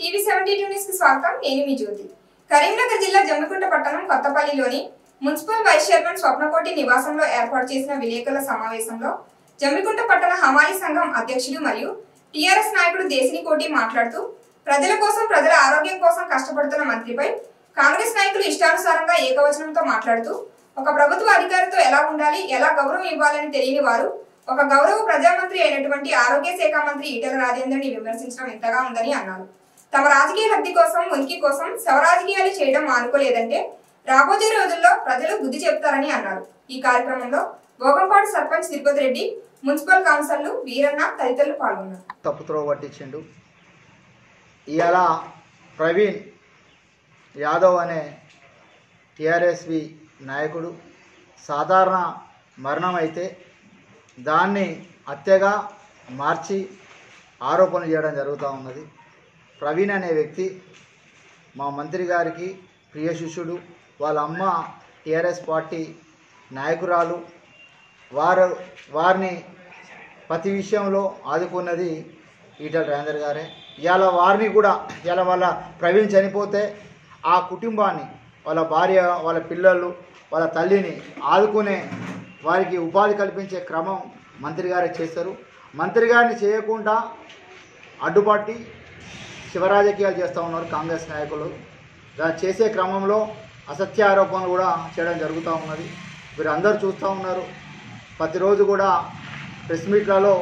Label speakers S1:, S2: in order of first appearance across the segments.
S1: TV seventy two news కి స్వాగతం నేను మీ జ్యోతి కరీంనగర్ జిల్లా జమ్మికుంట పట్టణం కొత్తపల్లిలోని మున్సిపల్ వైస్ చైర్మన్ స్వప్నకోటి నివాసంలో ఏర్పాటు చేసిన విలేకరుల సమావేశంలో జమ్మికుంట పట్టణ హమాలీ సంఘం అధ్యక్షుడు మరియు టీఆర్ఎస్ నాయకుడు దేశిని కోటి మాట్లాడుతూ ప్రజల కోసం ప్రజల ఆరోగ్యం కోసం కష్టపడుతున్న మంత్రిపై కాంగ్రెస్ నాయకులు ఇష్టానుసారంగా ఏకవచనంతో మాట్లాడుతూ ఒక ప్రభుత్వ అధికారితో ఎలా ఉండాలి ఎలా గౌరవం ఇవ్వాలని తెలియని వారు ఒక గౌరవ ప్రజామంత్రి అయినటువంటి ఆరోగ్య శాఖ మంత్రి ఈటల రాజేందర్ని విమర్శించడం ఎంతగా ఉందని అన్నారు తమ రాజకీయ లబ్ధి కోసం ఉనికి కోసం శవరాజకీయాలు చేయడం మానుకోలేదంటే రాబోయే రోజుల్లో ప్రజలు బుద్ధి చెప్తారని అన్నారు ఈ కార్యక్రమంలో భోగంపాడు సర్పంచ్ తిరుపతి రెడ్డి మున్సిపల్ కౌన్సిలర్లు వీరన్న తదితరులు పాల్గొన్నారు
S2: తప్పుత్రోవ పట్టించిండు ఇవాళ ప్రవీణ్ యాదవ్ అనే టిఆర్ఎస్వి నాయకుడు సాధారణ మరణం అయితే దాన్ని హత్యగా మార్చి ఆరోపణలు చేయడం జరుగుతూ ఉన్నది ప్రవీణ్ అనే వ్యక్తి మా మంత్రి గారికి ప్రియ శిష్యుడు వాళ్ళ అమ్మ టిఆర్ఎస్ పార్టీ నాయకురాలు వారు వారిని ప్రతి విషయంలో ఆదుకున్నది ఈటల రాజేందర్ గారే ఇవాళ వారిని కూడా ఇవాళ వాళ్ళ ప్రవీణ్ చనిపోతే ఆ కుటుంబాన్ని వాళ్ళ భార్య వాళ్ళ పిల్లలు వాళ్ళ తల్లిని ఆదుకునే వారికి ఉపాధి కల్పించే క్రమం మంత్రి గారే చేస్తారు మంత్రి గారిని చేయకుండా అడ్డుపట్టి శివరాజకీయాలు చేస్తూ ఉన్నారు కాంగ్రెస్ నాయకులు దాన్ని చేసే క్రమంలో అసత్య ఆరోపణలు కూడా చేయడం జరుగుతూ ఉన్నది మీరు అందరూ చూస్తూ ఉన్నారు ప్రతిరోజు కూడా ప్రెస్ మీట్లలో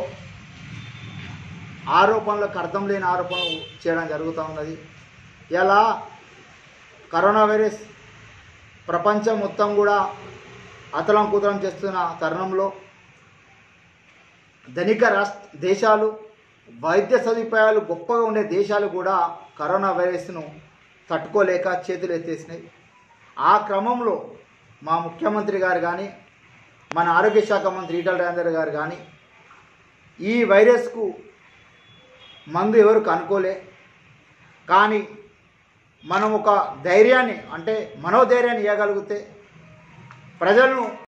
S2: ఆరోపణలకు అర్థం లేని ఆరోపణలు చేయడం జరుగుతూ ఉన్నది ఇలా కరోనా వైరస్ ప్రపంచం మొత్తం కూడా అతలం కుతలం చేస్తున్న తరుణంలో ధనిక రాష్ట్ర దేశాలు వైద్య సదుపాయాలు గొప్పగా ఉండే దేశాలు కూడా కరోనా వైరస్ను తట్టుకోలేక చేతులు ఎత్తేసినాయి ఆ క్రమంలో మా ముఖ్యమంత్రి గారు కానీ మన ఆరోగ్య శాఖ మంత్రి ఈటల రాజేందర్ గారు కానీ ఈ వైరస్కు మందు ఎవరు కనుక్కోలే కానీ మనం ఒక ధైర్యాన్ని అంటే మనోధైర్యాన్ని ఇవ్వగలిగితే ప్రజలను